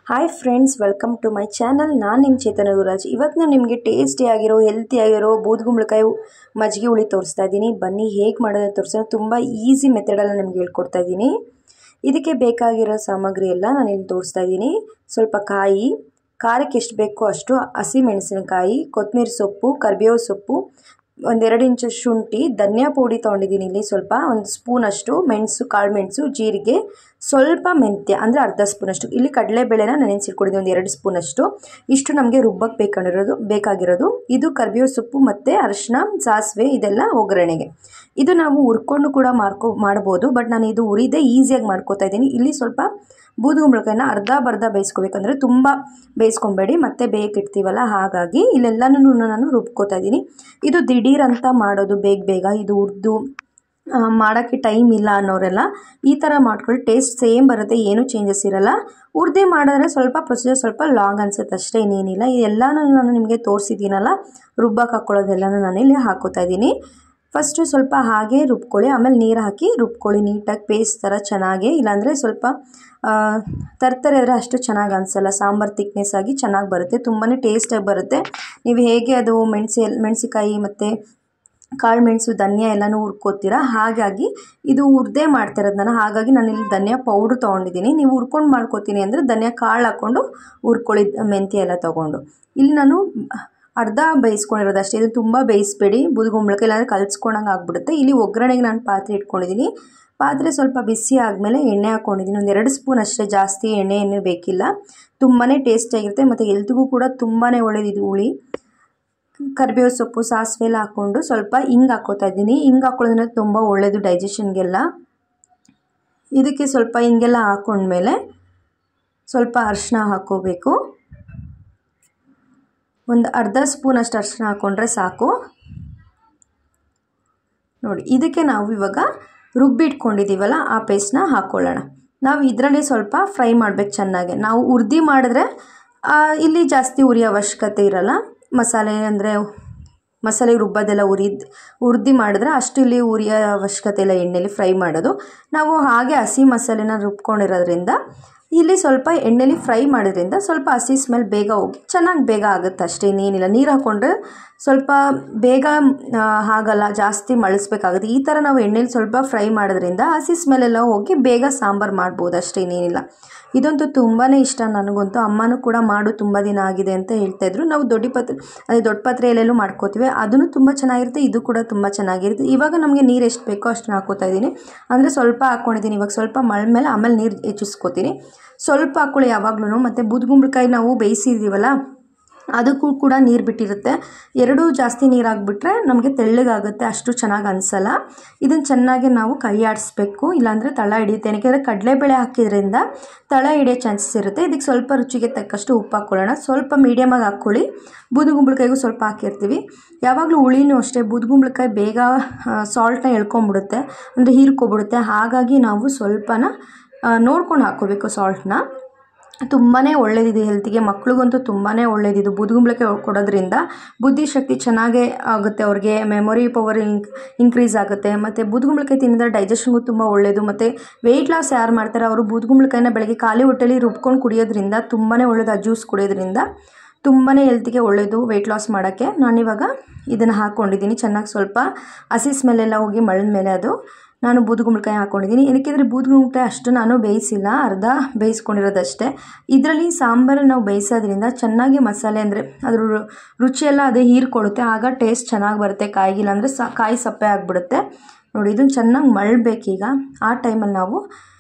hi friends welcome to my channel ನಾನು ನಿಮ್ಮ ಚೇತನ ಗುರುರಾಜ್ ಇವತ್ತು ನಾನು ನಿಮಗೆ ಟೇಸ್ಟಿ ಆಗಿರೋ ಹೆಲ್ತಿ ಆಗಿರೋ ಬೂದ್ಗುಂಬಳಕಾಯಿ ಮಜ್ಜಿಗೆ ಹುಳಿ ತೋರಿಸ್ತಾ ಇದ್ದೀನಿ ಬನ್ನಿ ಹೇಗೆ ಮಾಡೋದು ತೋರಿಸೋದು ತುಂಬ ಈಸಿ ಮೆಥಡಲ್ಲಿ ನಿಮ್ಗೆ ಹೇಳ್ಕೊಡ್ತಾ ಇದ್ದೀನಿ ಇದಕ್ಕೆ ಬೇಕಾಗಿರೋ ಸಾಮಗ್ರಿ ಎಲ್ಲ ನಾನು ಇಲ್ಲಿ ತೋರಿಸ್ತಾ ಇದ್ದೀನಿ ಸ್ವಲ್ಪ ಕಾಯಿ ಖಾರಕ್ಕೆ ಎಷ್ಟು ಬೇಕೋ ಅಷ್ಟು ಹಸಿ ಮೆಣಸಿನಕಾಯಿ ಕೊತ್ತಂಬರಿ ಸೊಪ್ಪು ಕರಿಬೇವು ಸೊಪ್ಪು ಒಂದೆರಡು ಇಂಚು ಶುಂಠಿ ಧನಿಯಾ ಪುಡಿ ತೊಗೊಂಡಿದ್ದೀನಿ ಇಲ್ಲಿ ಸ್ವಲ್ಪ ಒಂದು ಸ್ಪೂನಷ್ಟು ಮೆಣಸು ಕಾಳು ಮೆಣಸು ಜೀರಿಗೆ ಸ್ವಲ್ಪ ಮೆಂತ್ಯ ಅಂದರೆ ಅರ್ಧ ಸ್ಪೂನಷ್ಟು ಇಲ್ಲಿ ಕಡಲೆಬೇಳೆನ ನೆನೆಸಿಟ್ಕೊಂಡಿದ್ದೀನಿ ಒಂದು ಎರಡು ಸ್ಪೂನಷ್ಟು ಇಷ್ಟು ನಮಗೆ ರುಬ್ಬಕ್ಕೆ ಬೇಕಾಗಿರೋದು ಬೇಕಾಗಿರೋದು ಇದು ಕರಿಬೇವು ಸೊಪ್ಪು ಮತ್ತು ಅರಿಶಿನ ಸಾಸಿವೆ ಇದೆಲ್ಲ ಒಗ್ಗರಣೆಗೆ ಇದು ನಾವು ಹುರ್ಕೊಂಡು ಕೂಡ ಮಾಡ್ಕೊ ಮಾಡ್ಬೋದು ಬಟ್ ನಾನು ಇದು ಉರಿದೇ ಈಸಿಯಾಗಿ ಮಾಡ್ಕೋತಾ ಇದ್ದೀನಿ ಇಲ್ಲಿ ಸ್ವಲ್ಪ ಬೂದುಗುಂಬಳಕಾಯಿನ ಅರ್ಧ ಬರ್ಧ ಬೇಯಿಸ್ಕೋಬೇಕಂದ್ರೆ ತುಂಬ ಬೇಯಿಸ್ಕೊಬೇಡಿ ಮತ್ತೆ ಬೇಕಿಡ್ತೀವಲ್ಲ ಹಾಗಾಗಿ ಇಲ್ಲೆಲ್ಲನೂ ನಾನು ರುಬ್ಕೋತಾ ಇದ್ದೀನಿ ಇದು ದಿಢೀರ್ ಅಂತ ಮಾಡೋದು ಬೇಗ ಬೇಗ ಇದು ಹುರಿದು ಮಾಡೋಕ್ಕೆ ಟೈಮ್ ಇಲ್ಲ ಅನ್ನೋರೆಲ್ಲ ಈ ಥರ ಮಾಡ್ಕೊಳ್ಳಿ ಟೇಸ್ಟ್ ಸೇಮ್ ಬರುತ್ತೆ ಏನೂ ಚೇಂಜಸ್ ಇರಲ್ಲ ಹುರ್ದೆ ಮಾಡಿದ್ರೆ ಸ್ವಲ್ಪ ಪ್ರೊಸೀಜರ್ ಸ್ವಲ್ಪ ಲಾಂಗ್ ಅನ್ಸುತ್ತೆ ಅಷ್ಟೇ ಇನ್ನೇನಿಲ್ಲ ಇದೆಲ್ಲನೂ ನಾನು ನಿಮಗೆ ತೋರಿಸಿದ್ದೀನಲ್ಲ ರುಬ್ಬಕ್ಕೆ ಹಾಕ್ಕೊಳ್ಳೋದೆಲ್ಲನೂ ನಾನು ಇಲ್ಲಿ ಹಾಕೋತಾ ಇದ್ದೀನಿ ಫಸ್ಟು ಸ್ವಲ್ಪ ಹಾಗೆ ರುಬ್ಕೊಳ್ಳಿ ಆಮೇಲೆ ನೀರು ಹಾಕಿ ರುಬ್ಕೊಳ್ಳಿ ನೀಟಾಗಿ ಪೇಸ್ಟ್ ಥರ ಚೆನ್ನಾಗಿ ಇಲ್ಲಾಂದರೆ ಸ್ವಲ್ಪ ತರ್ತರೆ ಆದರೆ ಅಷ್ಟು ಚೆನ್ನಾಗಿ ಅನಿಸಲ್ಲ ಸಾಂಬಾರು ತಿಕ್ನೆಸ್ ಆಗಿ ಚೆನ್ನಾಗಿ ಬರುತ್ತೆ ತುಂಬಾ ಟೇಸ್ಟಾಗಿ ಬರುತ್ತೆ ನೀವು ಹೇಗೆ ಅದು ಮೆಣಸಿ ಮೆಣಸಿಕಾಯಿ ಮತ್ತು ಕಾಳು ಮೆಣಸು ಧನಿಯಾ ಎಲ್ಲನೂ ಹುರ್ಕೋತೀರಾ ಹಾಗಾಗಿ ಇದು ಹುರ್ದೇ ಮಾಡ್ತಿರೋದು ನಾನು ಹಾಗಾಗಿ ನಾನು ಇಲ್ಲಿ ಧನಿಯಾ ಪೌಡ್ರ್ ತೊಗೊಂಡಿದ್ದೀನಿ ನೀವು ಹುರ್ಕೊಂಡು ಮಾಡ್ಕೋತೀನಿ ಅಂದರೆ ಧನಿಯಾ ಕಾಳು ಹಾಕ್ಕೊಂಡು ಹುರ್ಕೊಳ್ಳಿ ಮೆಂತ್ಯ ಎಲ್ಲ ತೊಗೊಂಡು ಇಲ್ಲಿ ನಾನು ಅರ್ಧ ಬೇಯಿಸ್ಕೊಂಡಿರೋದು ಅಷ್ಟೇ ಇದು ತುಂಬ ಬೇಯಿಸ್ಬೇಡಿ ಬೂದುಗುಂಬಳಕಾಯಿ ಇಲ್ಲಾಂದರೆ ಕಲ್ಸ್ಕೊಂಡಂಗೆ ಆಗ್ಬಿಡುತ್ತೆ ಇಲ್ಲಿ ಒಗ್ಗರಣೆಗೆ ನಾನು ಪಾತ್ರೆ ಇಟ್ಕೊಂಡಿದ್ದೀನಿ ಪಾತ್ರೆ ಸ್ವಲ್ಪ ಬಿಸಿ ಆದಮೇಲೆ ಎಣ್ಣೆ ಹಾಕ್ಕೊಂಡಿದ್ದೀನಿ ಒಂದು ಎರಡು ಸ್ಪೂನ್ ಅಷ್ಟೇ ಜಾಸ್ತಿ ಎಣ್ಣೆ ಏನು ಬೇಕಿಲ್ಲ ತುಂಬಾ ಟೇಸ್ಟಿಯಾಗಿರುತ್ತೆ ಮತ್ತು ಎಲ್ತಿಗೂ ಕೂಡ ತುಂಬಾ ಒಳ್ಳೆಯದಿದು ಹುಳಿ ಕರಿಬೇವು ಸೊಪ್ಪು ಸಾಸಿವೆ ಎಲ್ಲ ಹಾಕ್ಕೊಂಡು ಸ್ವಲ್ಪ ಹಿಂಗೆ ಹಾಕ್ಕೋತಾ ಇದ್ದೀನಿ ಹಿಂಗೆ ಹಾಕೊಳ್ಳೋದ್ರಿಂದ ತುಂಬ ಒಳ್ಳೆಯದು ಡೈಜೆಷನ್ಗೆಲ್ಲ ಇದಕ್ಕೆ ಸ್ವಲ್ಪ ಹಿಂಗೆಲ್ಲ ಹಾಕ್ಕೊಂಡ್ಮೇಲೆ ಸ್ವಲ್ಪ ಅರಿಶಿನ ಹಾಕ್ಕೋಬೇಕು ಒಂದು ಅರ್ಧ ಸ್ಪೂನ್ ಅಷ್ಟು ಅರಿಶಿನ ಹಾಕ್ಕೊಂಡ್ರೆ ಸಾಕು ನೋಡಿ ಇದಕ್ಕೆ ನಾವು ಇವಾಗ ರುಬ್ಬಿಟ್ಕೊಂಡಿದ್ದೀವಲ್ಲ ಆ ಪೇಸ್ಟ್ನ ಹಾಕ್ಕೊಳ್ಳೋಣ ನಾವು ಇದರಲ್ಲಿ ಸ್ವಲ್ಪ ಫ್ರೈ ಮಾಡಬೇಕು ಚೆನ್ನಾಗಿ ನಾವು ಉರ್ದಿ ಮಾಡಿದ್ರೆ ಇಲ್ಲಿ ಜಾಸ್ತಿ ಉರಿಯೋ ಅವಶ್ಯಕತೆ ಇರಲ್ಲ ಮಸಾಲೆ ಅಂದರೆ ಮಸಾಲೆ ರುಬ್ಬೋದೆಲ್ಲ ಉರಿದ್ ಹುರ್ದಿ ಮಾಡಿದ್ರೆ ಅಷ್ಟು ಇಲ್ಲಿ ಉರಿಯೋ ಅವಶ್ಯಕತೆ ಇಲ್ಲ ಎಣ್ಣೆಲಿ ಫ್ರೈ ಮಾಡೋದು ನಾವು ಹಾಗೆ ಹಸಿ ಮಸಾಲೆನ ರುಬ್ಕೊಂಡಿರೋದ್ರಿಂದ ಇಲ್ಲಿ ಸ್ವಲ್ಪ ಎಣ್ಣೆಲಿ ಫ್ರೈ ಮಾಡೋದ್ರಿಂದ ಸ್ವಲ್ಪ ಹಸಿ ಸ್ಮೆಲ್ ಬೇಗ ಹೋಗಿ ಚೆನ್ನಾಗಿ ಬೇಗ ಆಗುತ್ತೆ ಅಷ್ಟೇ ಇನ್ನೇನಿಲ್ಲ ನೀರು ಹಾಕ್ಕೊಂಡ್ರೆ ಸ್ವಲ್ಪ ಬೇಗ ಆಗಲ್ಲ ಜಾಸ್ತಿ ಮಳಿಸ್ಬೇಕಾಗುತ್ತೆ ಈ ಥರ ನಾವು ಎಣ್ಣೆಲಿ ಸ್ವಲ್ಪ ಫ್ರೈ ಮಾಡೋದ್ರಿಂದ ಹಸಿ ಸ್ಮೆಲ್ಲೆಲ್ಲ ಹೋಗಿ ಬೇಗ ಸಾಂಬಾರು ಮಾಡ್ಬೋದು ಅಷ್ಟೇ ಇನ್ನೇನಿಲ್ಲ ಇದಂತೂ ತುಂಬಾ ಇಷ್ಟ ನನಗಂತೂ ಅಮ್ಮನೂ ಕೂಡ ಮಾಡು ತುಂಬ ದಿನ ಆಗಿದೆ ಅಂತ ಹೇಳ್ತಾಯಿದ್ರು ನಾವು ದೊಡ್ಡ ಪತ್ರೆ ಅದೇ ದೊಡ್ಡ ಪಾತ್ರೆಯಲ್ಲೆಲ್ಲೂ ಮಾಡ್ಕೋತೀವಿ ಅದೂ ತುಂಬ ಚೆನ್ನಾಗಿರುತ್ತೆ ಇದು ಕೂಡ ತುಂಬ ಚೆನ್ನಾಗಿರುತ್ತೆ ಇವಾಗ ನಮಗೆ ನೀರು ಎಷ್ಟು ಬೇಕೋ ಅಷ್ಟನ್ನ ಹಾಕೋತಾ ಇದ್ದೀನಿ ಅಂದರೆ ಸ್ವಲ್ಪ ಹಾಕ್ಕೊಂಡಿದ್ದೀನಿ ಇವಾಗ ಸ್ವಲ್ಪ ಮಳೆ ಮೇಲೆ ಆಮೇಲೆ ನೀರು ಹೆಚ್ಚಿಸ್ಕೋತೀನಿ ಸ್ವಲ್ಪ ಹಾಕ್ಕೊಳ್ಳಿ ಯಾವಾಗ್ಲೂ ಮತ್ತು ಬೂದುಗುಂಬಳಕಾಯಿ ನಾವು ಬೇಯಿಸಿದ್ದೀವಲ್ಲ ಅದಕ್ಕೂ ಕೂಡ ನೀರು ಬಿಟ್ಟಿರುತ್ತೆ ಎರಡೂ ಜಾಸ್ತಿ ನೀರು ಹಾಕ್ಬಿಟ್ರೆ ನಮಗೆ ತೆಳ್ಳಗಾಗುತ್ತೆ ಅಷ್ಟು ಚೆನ್ನಾಗಿ ಅನಿಸಲ್ಲ ಇದನ್ನು ಚೆನ್ನಾಗಿ ನಾವು ಕೈ ಆಡಿಸ್ಬೇಕು ಇಲ್ಲಾಂದರೆ ತಳ ಹಿಡಿಯುತ್ತೆ ಯಾಕೆಂದರೆ ಕಡಲೆಬೇಳೆ ಹಾಕಿದ್ರಿಂದ ತಳ ಹಿಡಿಯೋ ಚಾನ್ಸಸ್ ಇರುತ್ತೆ ಇದಕ್ಕೆ ಸ್ವಲ್ಪ ರುಚಿಗೆ ತಕ್ಕಷ್ಟು ಉಪ್ಪು ಹಾಕ್ಕೊಳ್ಳೋಣ ಸ್ವಲ್ಪ ಮೀಡಿಯಮಾಗಿ ಹಾಕ್ಕೊಳ್ಳಿ ಬೂದುಗುಂಬಳಕಾಯಿಗೂ ಸ್ವಲ್ಪ ಹಾಕಿರ್ತೀವಿ ಯಾವಾಗಲೂ ಹುಳಿನೂ ಅಷ್ಟೇ ಬೂದುಗುಂಬಳಕಾಯಿ ಬೇಗ ಸಾಲ್ಟ್ನ ಎಳ್ಕೊಂಬಿಡುತ್ತೆ ಅಂದರೆ ಹೀರ್ಕೊಬಿಡುತ್ತೆ ಹಾಗಾಗಿ ನಾವು ಸ್ವಲ್ಪನ ನೋಡ್ಕೊಂಡು ಹಾಕ್ಕೋಬೇಕು ಸಾಲ್ಟ್ನ ತುಂಬಾ ಒಳ್ಳೇದಿದೆ ಹೆಲ್ತಿಗೆ ಮಕ್ಳಿಗಂತೂ ತುಂಬಾ ಒಳ್ಳೇದಿದು ಬೂದುಗುಂಬಳಕಾಯಿ ಕೊಡೋದ್ರಿಂದ ಬುದ್ಧಿಶಕ್ತಿ ಚೆನ್ನಾಗೇ ಆಗುತ್ತೆ ಅವ್ರಿಗೆ ಮೆಮೊರಿ ಪವರ್ ಇಂಕ್ ಇನ್ಕ್ರೀಸ್ ಆಗುತ್ತೆ ಮತ್ತು ಬೂದುಗುಂಬಳಕಾಯಿ ತಿಂದರೆ ಡೈಜೆಷನ್ಗೂ ತುಂಬ ಒಳ್ಳೆಯದು ಮತ್ತು ವೆಯ್ಟ್ ಲಾಸ್ ಯಾರು ಮಾಡ್ತಾರೆ ಅವರು ಬೂದುಗುಂಬಳಕಾಯಿನ ಬೆಳಗ್ಗೆ ಖಾಲಿ ಹೊಟ್ಟೆಲಿ ರುಬ್ಕೊಂಡು ಕುಡಿಯೋದ್ರಿಂದ ತುಂಬಾ ಒಳ್ಳೇದು ಆ ಜ್ಯೂಸ್ ಕುಡಿಯೋದ್ರಿಂದ ತುಂಬಾ ಹೆಲ್ತಿಗೆ ಒಳ್ಳೆಯದು ವೆಯ್ಟ್ ಲಾಸ್ ಮಾಡೋಕ್ಕೆ ನಾನಿವಾಗ ಇದನ್ನು ಹಾಕ್ಕೊಂಡಿದ್ದೀನಿ ಚೆನ್ನಾಗಿ ಸ್ವಲ್ಪ ಹಸಿ ಸ್ಮೆಲ್ಲೆಲ್ಲ ಹೋಗಿ ಮಳದ ಮೇಲೆ ಅದು ನಾನು ಬೂದುಗುಂಬಳಕಾಯಿ ಹಾಕ್ಕೊಂಡಿದ್ದೀನಿ ಏನಕ್ಕೆಂದರೆ ಬೂದುಗುಂಬಳಕಾಯಿ ಅಷ್ಟು ನಾನು ಬೇಯಿಸಿಲ್ಲ ಅರ್ಧ ಬೇಯಿಸ್ಕೊಂಡಿರೋದಷ್ಟೇ ಇದರಲ್ಲಿ ಸಾಂಬಾರು ನಾವು ಬೇಯಿಸೋದ್ರಿಂದ ಚೆನ್ನಾಗಿ ಮಸಾಲೆ ಅಂದರೆ ಅದ್ರ ರುಚಿಯೆಲ್ಲ ಅದೇ ಹೀರ್ಕೊಳ್ಳುತ್ತೆ ಆಗ ಟೇಸ್ಟ್ ಚೆನ್ನಾಗಿ ಬರುತ್ತೆ ಕಾಯಿಗಿಲ್ಲ ಅಂದರೆ ಸ ಕಾಯಿ ಸಪ್ಪೆ ಆಗಿಬಿಡುತ್ತೆ ನೋಡಿ ಇದನ್ನು ಚೆನ್ನಾಗಿ ಮಳ್ಬೇಕೀಗ ಆ ಟೈಮಲ್ಲಿ ನಾವು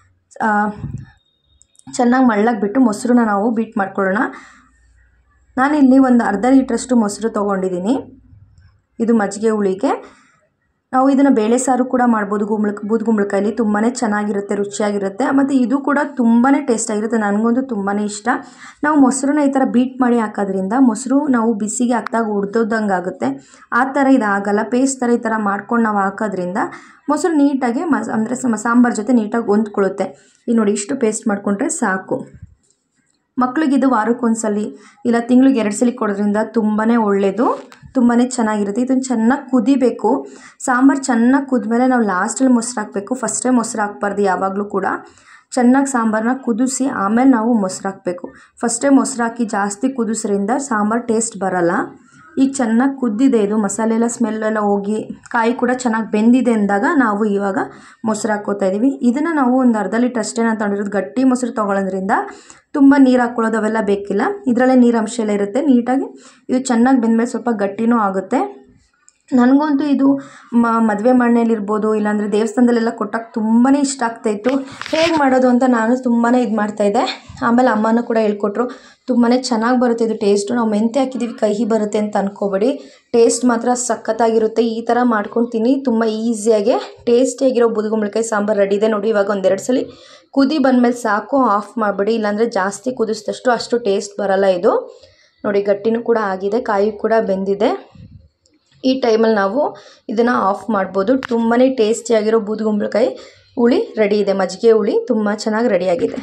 ಚೆನ್ನಾಗಿ ಮಳ್ಳಕ್ಕೆ ಬಿಟ್ಟು ಮೊಸರನ್ನ ನಾವು ಬೀಟ್ ಮಾಡ್ಕೊಳ್ಳೋಣ ನಾನಿಲ್ಲಿ ಒಂದು ಅರ್ಧ ಲೀಟ್ರಷ್ಟು ಮೊಸರು ತೊಗೊಂಡಿದ್ದೀನಿ ಇದು ಮಜ್ಜಿಗೆ ಹುಳಿಗೆ ನಾವು ಇದನ್ನು ಬೇಳೆ ಸಾರು ಕೂಡ ಮಾಡ್ಬೋದು ಗುಂಬಳಕ ಬೂದುಗುಂಬಳಕಾಯಲ್ಲಿ ತುಂಬಾ ಚೆನ್ನಾಗಿರುತ್ತೆ ರುಚಿಯಾಗಿರುತ್ತೆ ಮತ್ತು ಇದು ಕೂಡ ತುಂಬಾ ಟೇಸ್ಟಾಗಿರುತ್ತೆ ನನಗಂತೂ ತುಂಬಾ ಇಷ್ಟ ನಾವು ಮೊಸರನ್ನ ಈ ಥರ ಬೀಟ್ ಮಾಡಿ ಹಾಕೋದ್ರಿಂದ ಮೊಸರು ನಾವು ಬಿಸಿಗೆ ಹಾಕಿದಾಗ ಉಡ್ದೋದಂಗೆ ಆಗುತ್ತೆ ಆ ಥರ ಇದಾಗಲ್ಲ ಪೇಸ್ಟ್ ಥರ ಈ ಥರ ಮಾಡ್ಕೊಂಡು ನಾವು ಹಾಕೋದ್ರಿಂದ ಮೊಸರು ನೀಟಾಗಿ ಮಸ್ ಅಂದರೆ ಸಾಂಬಾರು ಜೊತೆ ನೀಟಾಗಿ ಹೊಂದ್ಕೊಳ್ಳುತ್ತೆ ಈಗ ನೋಡಿ ಇಷ್ಟು ಪೇಸ್ಟ್ ಮಾಡಿಕೊಂಡ್ರೆ ಸಾಕು ಮಕ್ಳಿಗೆ ಇದು ವಾರಕ್ಕೊಂದ್ಸಲ ಇಲ್ಲ ತಿಂಗ್ಳಿಗೆ ಎರಡು ಸಲ ಕೊಡೋದ್ರಿಂದ ತುಂಬಾ ಒಳ್ಳೆಯದು ತುಂಬಾ ಚೆನ್ನಾಗಿರುತ್ತೆ ಇದನ್ನು ಚೆನ್ನಾಗಿ ಕುದಿಬೇಕು ಸಾಂಬಾರು ಚೆನ್ನಾಗಿ ಕುದ್ಮೇಲೆ ನಾವು ಲಾಸ್ಟಲ್ಲಿ ಮೊಸರು ಹಾಕಬೇಕು ಫಸ್ಟೇ ಮೊಸರು ಹಾಕ್ಬಾರ್ದು ಯಾವಾಗಲೂ ಕೂಡ ಚೆನ್ನಾಗಿ ಸಾಂಬಾರನ್ನ ಕುದಿಸಿ ಆಮೇಲೆ ನಾವು ಮೊಸರು ಹಾಕಬೇಕು ಫಸ್ಟೇ ಮೊಸರು ಹಾಕಿ ಜಾಸ್ತಿ ಕುದಿಸ್ರಿಂದ ಸಾಂಬಾರು ಟೇಸ್ಟ್ ಬರಲ್ಲ ಈಗ ಚೆನ್ನಾಗಿ ಕುದ್ದಿದೆ ಇದು ಮಸಾಲೆ ಎಲ್ಲ ಸ್ಮೆಲ್ ಎಲ್ಲ ಹೋಗಿ ಕಾಯಿ ಕೂಡ ಚೆನ್ನಾಗಿ ಬೆಂದಿದೆ ಅಂದಾಗ ನಾವು ಇವಾಗ ಮೊಸರು ಹಾಕ್ಕೋತಾ ಇದ್ದೀವಿ ಇದನ್ನು ನಾವು ಒಂದು ಅರ್ಧ ಲೀಟ್ರ್ ಅಷ್ಟೇ ನಾನು ತಗೊಂಡಿರೋದು ಗಟ್ಟಿ ಮೊಸರು ತೊಗೊಳೋದ್ರಿಂದ ತುಂಬ ನೀರು ಹಾಕ್ಕೊಳ್ಳೋದು ಅವೆಲ್ಲ ಬೇಕಿಲ್ಲ ಇದರಲ್ಲೇ ನೀರಂಶ ಎಲ್ಲ ಇರುತ್ತೆ ನೀಟಾಗಿ ಇದು ಚೆನ್ನಾಗಿ ಬೆಂದಮೇಲೆ ಸ್ವಲ್ಪ ಗಟ್ಟಿನೂ ಆಗುತ್ತೆ ನನಗಂತೂ ಇದು ಮ ಮದುವೆ ಮನೆಯಲ್ಲಿರ್ಬೋದು ಇಲ್ಲಾಂದರೆ ದೇವಸ್ಥಾನದಲ್ಲೆಲ್ಲ ಕೊಟ್ಟಾಗ ತುಂಬಾ ಇಷ್ಟ ಆಗ್ತಾಯಿತ್ತು ಹೇಗೆ ಮಾಡೋದು ಅಂತ ನಾನು ತುಂಬಾ ಇದು ಮಾಡ್ತಾಯಿದ್ದೆ ಆಮೇಲೆ ಅಮ್ಮನೂ ಕೂಡ ಹೇಳ್ಕೊಟ್ರು ತುಂಬಾ ಚೆನ್ನಾಗಿ ಬರುತ್ತೆ ಇದು ಟೇಸ್ಟು ನಾವು ಮೆಂತ್ಯ ಹಾಕಿದ್ದೀವಿ ಕಹಿ ಬರುತ್ತೆ ಅಂತ ಅಂದ್ಕೋಬೇಡಿ ಟೇಸ್ಟ್ ಮಾತ್ರ ಸಖತ್ತಾಗಿರುತ್ತೆ ಈ ಥರ ಮಾಡ್ಕೊಂಡು ತಿನ್ನಿ ತುಂಬ ಈಸಿಯಾಗೆ ಟೇಸ್ಟಿಯಾಗಿರೋ ಬೂದುಗುಂಬಳಕಾಯಿ ಸಾಂಬಾರು ರೆಡಿ ಇದೆ ನೋಡಿ ಇವಾಗ ಒಂದೆರಡು ಸಲ ಕುದಿ ಬಂದಮೇಲೆ ಸಾಕು ಆಫ್ ಮಾಡಿಬಿಡಿ ಇಲ್ಲಾಂದರೆ ಜಾಸ್ತಿ ಕುದಿಸಿದಷ್ಟು ಅಷ್ಟು ಟೇಸ್ಟ್ ಬರಲ್ಲ ಇದು ನೋಡಿ ಗಟ್ಟಿನೂ ಕೂಡ ಆಗಿದೆ ಕಾಯಿ ಕೂಡ ಬೆಂದಿದೆ ಈ ಟೈಮಲ್ಲಿ ನಾವು ಇದನ್ನು ಆಫ್ ಮಾಡ್ಬೋದು ತುಂಬಾ ಟೇಸ್ಟಿಯಾಗಿರೋ ಬೂದುಗುಂಬಳಕಾಯಿ ಹುಳಿ ರೆಡಿ ಇದೆ ಮಜ್ಜಿಗೆ ಹುಳಿ ತುಂಬ ಚೆನ್ನಾಗಿ ರೆಡಿಯಾಗಿದೆ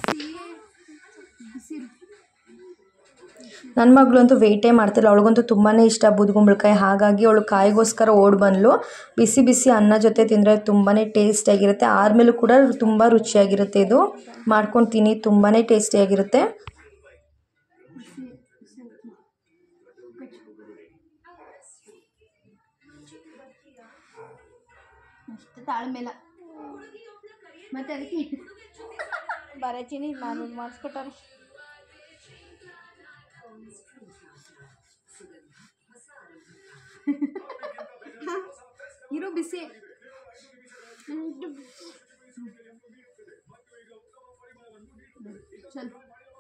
ನನ್ನ ಮಗಳು ಅಂತೂ ವೆಯ್ಟೇ ಮಾಡ್ತಿಲ್ಲ ಅವಳಿಗಂತೂ ತುಂಬಾ ಇಷ್ಟ ಬೂದುಗುಂಬಳಕಾಯಿ ಹಾಗಾಗಿ ಅವಳು ಕಾಯಿಗೋಸ್ಕರ ಓಡಿ ಬಂದಳು ಬಿಸಿ ಬಿಸಿ ಅನ್ನ ಜೊತೆ ತಿಂದರೆ ತುಂಬಾ ಟೇಸ್ಟಿಯಾಗಿರುತ್ತೆ ಆದ್ಮೇಲೂ ಕೂಡ ತುಂಬ ರುಚಿಯಾಗಿರುತ್ತೆ ಇದು ಮಾಡ್ಕೊಂಡು ತಿನ್ನಿ ತುಂಬಾ ಟೇಸ್ಟಿಯಾಗಿರುತ್ತೆ ಅಷ್ಟು ತಾಳ್ಮೆಲ್ಲ ಮತ್ತೆ ಅದಕ್ಕೆ ಬರಚೀನಿ ನಾನು ಮಾಡಿಸ್ಕೊಟ್ಟಾರೆ ಇರು ಬಿಸಿ ಚಲ್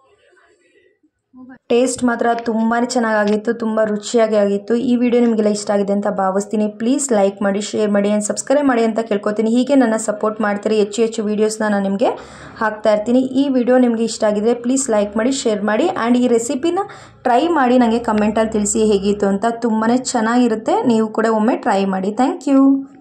ಟೇಸ್ಟ್ ಮಾತ್ರ ತುಂಬಾ ಚೆನ್ನಾಗಾಗಿತ್ತು ತುಂಬ ರುಚಿಯಾಗಿ ಆಗಿತ್ತು ಈ ವಿಡಿಯೋ ನಿಮಗೆಲ್ಲ ಇಷ್ಟ ಆಗಿದೆ ಅಂತ ಭಾವಿಸ್ತೀನಿ ಪ್ಲೀಸ್ ಲೈಕ್ ಮಾಡಿ ಶೇರ್ ಮಾಡಿ ಆ್ಯಂಡ್ ಸಬ್ಸ್ಕ್ರೈಬ್ ಮಾಡಿ ಅಂತ ಕೇಳ್ಕೊತೀನಿ ಹೀಗೆ ನನ್ನ ಸಪೋರ್ಟ್ ಮಾಡ್ತೀರಿ ಹೆಚ್ಚು ಹೆಚ್ಚು ವೀಡಿಯೋಸ್ನ ನಾನು ನಿಮಗೆ ಹಾಕ್ತಾ ಇರ್ತೀನಿ ಈ ವಿಡಿಯೋ ನಿಮಗೆ ಇಷ್ಟ ಆಗಿದೆ ಪ್ಲೀಸ್ ಲೈಕ್ ಮಾಡಿ ಶೇರ್ ಮಾಡಿ ಆ್ಯಂಡ್ ಈ ರೆಸಿಪಿನ ಟ್ರೈ ಮಾಡಿ ನನಗೆ ಕಮೆಂಟಲ್ಲಿ ತಿಳಿಸಿ ಹೇಗಿತ್ತು ಅಂತ ತುಂಬಾ ಚೆನ್ನಾಗಿರುತ್ತೆ ನೀವು ಕೂಡ ಒಮ್ಮೆ ಟ್ರೈ ಮಾಡಿ ಥ್ಯಾಂಕ್ ಯು